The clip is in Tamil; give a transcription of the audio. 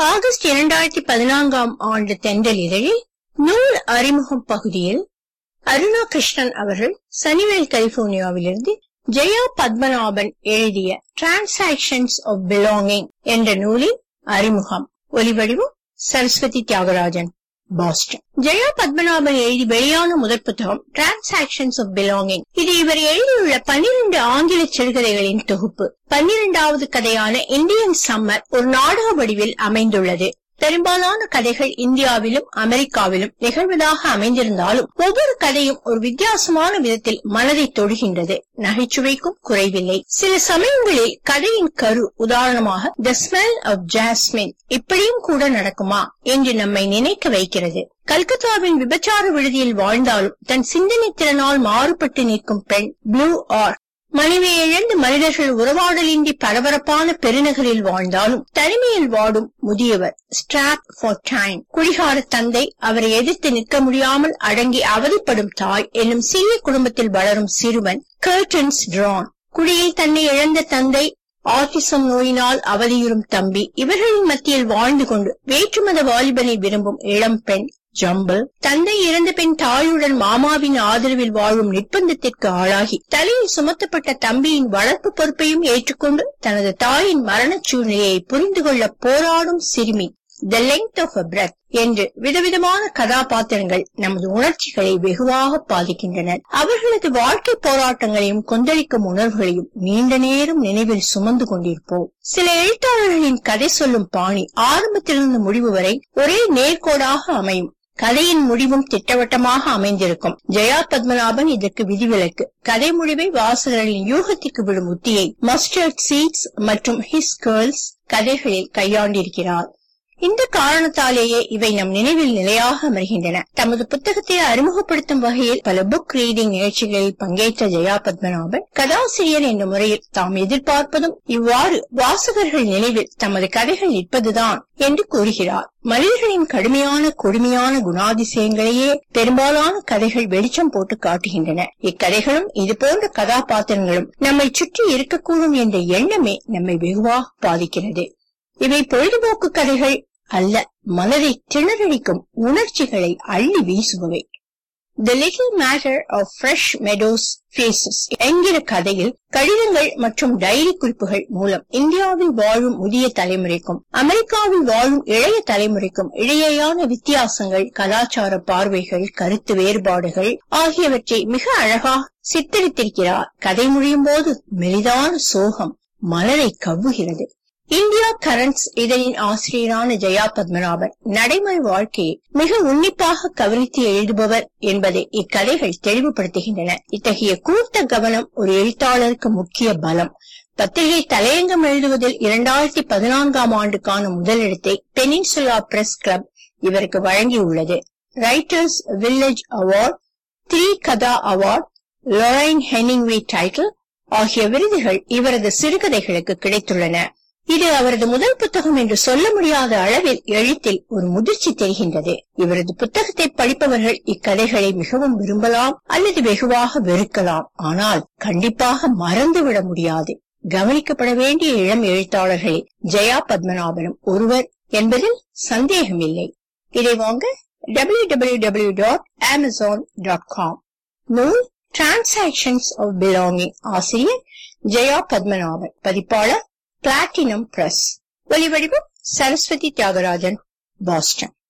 ஆகஸ்ட் இரண்டாயிரத்தி பதினான்காம் ஆண்டு தென்றல் இதழில் நூல் அறிமுகம் பகுதியில் அருணா கிருஷ்ணன் அவர்கள் சனிவேல் கலிபோர்னியாவிலிருந்து ஜெயா பத்மநாபன் எழுதிய டிரான்சாக்சன்ஸ் ஆஃப் பிலாங்கிங் என்ற நூலின் அறிமுகம் ஒலிவடிவம் சரஸ்வதி தியாகராஜன் பாஸ்டன் ஜெயா பத்மநாபன் எழுதி வெளியான முதற் புத்தகம் டிரான்சாக்சன்ஸ் ஆஃப் பிலாங்கிங் இது இவர் எழுதியுள்ள பன்னிரண்டு ஆங்கில சிறுகதைகளின் தொகுப்பு பன்னிரண்டாவது கதையான இந்தியன் சம்மர் ஒரு நாடக வடிவில் அமைந்துள்ளது பெரும்பாலான கதைகள் இந்தியாவிலும் அமெரிக்காவிலும் நிகழ்வதாக அமைந்திருந்தாலும் ஒவ்வொரு கதையும் ஒரு வித்தியாசமான விதத்தில் மனதை தொடுகின்றது நகைச்சுவைக்கும் குறைவில்லை சில சமயங்களில் கதையின் கரு உதாரணமாக த ஸ்மெல் ஆஃப் ஜாஸ்மின் இப்படியும் கூட நடக்குமா என்று நம்மை நினைக்க வைக்கிறது கல்கத்தாவின் விபச்சார விடுதியில் வாழ்ந்தாலும் தன் சிந்தனை திறனால் மாறுபட்டு நிற்கும் பெண் ப்ளூ ஆர் மனைவியை இழந்து மனிதர்கள் உறவாடலின்றி பரபரப்பான பெருநகரில் வாழ்ந்தாலும் தனிமையில் வாடும் முதியவர் ஸ்ட்ராப் ஃபார் டைம் குடிகார தந்தை அவரை எதிர்த்து நிற்க முடியாமல் அடங்கி அவதிப்படும் தாய் என்னும் சிறிய குடும்பத்தில் வளரும் சிறுவன் கர்டன்ஸ் டிரான் குடியில் தன்னை இழந்த தந்தை ஆட்டிசம் நோயினால் அவதியுறும் தம்பி இவர்களின் மத்தியில் வாழ்ந்து கொண்டு வேற்றுமத வாலிபனை விரும்பும் இளம் பெண் ஜம்பிள் தந்தை இறந்த பின் தாயுடன் மாமாவின் ஆதரவில் வாழும் நிர்பந்தத்திற்கு ஆளாகி தலையில் சுமத்தப்பட்ட தம்பியின் வளர்ப்பு பொறுப்பையும் ஏற்றுக்கொண்டு தனது தாயின் மரணச் சூழ்நிலையை புரிந்து கொள்ள போராடும் சிறுமி the length of a breath என்று விதவிதமான கதாபாத்திரங்கள் நமது உணர்ச்சிகளை வெகுவாக பாதிக்கின்றனர் அவர்களது வாழ்க்கை போராட்டங்களையும் கொந்தளிக்கும் உணர்வுகளையும் நீண்ட நேரம் நினைவில் சுமந்து கொண்டிருப்போம் சில எழுத்தாளர்களின் கதை சொல்லும் பாணி ஆரம்பத்திலிருந்து முடிவு வரை ஒரே நேர்கோடாக அமையும் கதையின் முடிவும் திட்டவட்டமாக அமைந்திருக்கும் ஜெயா பத்மநாபன் இதற்கு விதிவிலக்கு கதை முடிவை வாசகர்களின் யூகத்திற்கு விடும் உத்தியை மஸ்டர்ட் சீட்ஸ் மற்றும் ஹிஸ் கேர்ள்ஸ் கதைகளில் கையாண்டிருக்கிறார் இந்த காரணத்தாலேயே இவை நம் நினைவில் நிலையாக அமர்கின்றன தமது புத்தகத்தை அறிமுகப்படுத்தும் வகையில் பல புக் ரீடிங் நிகழ்ச்சிகளில் பங்கேற்ற ஜெயா பத்மநாபன் கதாசிரியர் என்ற முறையில் தாம் எதிர்பார்ப்பதும் இவ்வாறு வாசகர்கள் நினைவில் தமது கதைகள் நிற்பதுதான் என்று கூறுகிறார் மனிதர்களின் கடுமையான கொடுமையான குணாதிசயங்களையே பெரும்பாலான கதைகள் வெளிச்சம் போட்டு காட்டுகின்றன இக்கதைகளும் இதுபோன்ற கதாபாத்திரங்களும் நம்மை சுற்றி இருக்கக்கூடும் என்ற எண்ணமே நம்மை வெகுவாக பாதிக்கிறது இவை பொழுதுபோக்கு கதைகள் அல்ல மனதை திணறடிக்கும் உணர்ச்சிகளை அள்ளி வீசுபவை the little matter of fresh meadows faces என்கிற கதையில் கடிதங்கள் மற்றும் டைரி குறிப்புகள் மூலம் இந்தியாவில் வாழும் முதிய தலைமுறைக்கும் அமெரிக்காவில் வாழும் இளைய தலைமுறைக்கும் இடையேயான வித்தியாசங்கள் கலாச்சார பார்வைகள் கருத்து வேறுபாடுகள் ஆகியவற்றை மிக அழகாக சித்தரித்திருக்கிறார் கதை முடியும் போது மெலிதான சோகம் மனதை கவ்வுகிறது இந்தியா கரண்ட்ஸ் இதழின் ஆசிரியரான ஜெயா பத்மநாபன் நடைமுறை வாழ்க்கையை மிக உன்னிப்பாக கவனித்து எழுதுபவர் என்பதை இக்கதைகள் தெளிவுபடுத்துகின்றன இத்தகைய கூர்த்த கவனம் ஒரு எழுத்தாளருக்கு முக்கிய பலம் பத்திரிகை தலையங்கம் எழுதுவதில் இரண்டாயிரத்தி பதினான்காம் ஆண்டுக்கான முதலிடத்தை பெனின்சுலா பிரஸ் கிளப் இவருக்கு வழங்கியுள்ளது writers village award three Katha award Lorraine Hemingway title ஆகிய விருதுகள் இவரது சிறுகதைகளுக்கு கிடைத்துள்ளன இது அவரது முதல் புத்தகம் என்று சொல்ல முடியாத அளவில் எழுத்தில் ஒரு முதிர்ச்சி தெரிகின்றது இவரது புத்தகத்தை படிப்பவர்கள் இக்கதைகளை மிகவும் விரும்பலாம் அல்லது வெகுவாக வெறுக்கலாம் ஆனால் கண்டிப்பாக மறந்துவிட முடியாது கவனிக்கப்பட வேண்டிய இளம் எழுத்தாளர்களில் ஜெயா பத்மநாபனும் ஒருவர் என்பதில் சந்தேகமில்லை இதை வாங்க W W W dot Amazon dot com நூல் டிரான்சாக்சன்ஸ் ஆஃப் பிலாங்கிங் ஆசிரியர் ஜெயா பத்மநாபன் பதிப்பாளர் பிளாட்டினம் பிரஸ் ஒலிவடிவம் சரஸ்வதி தியாகராஜன் பாஸ்டன்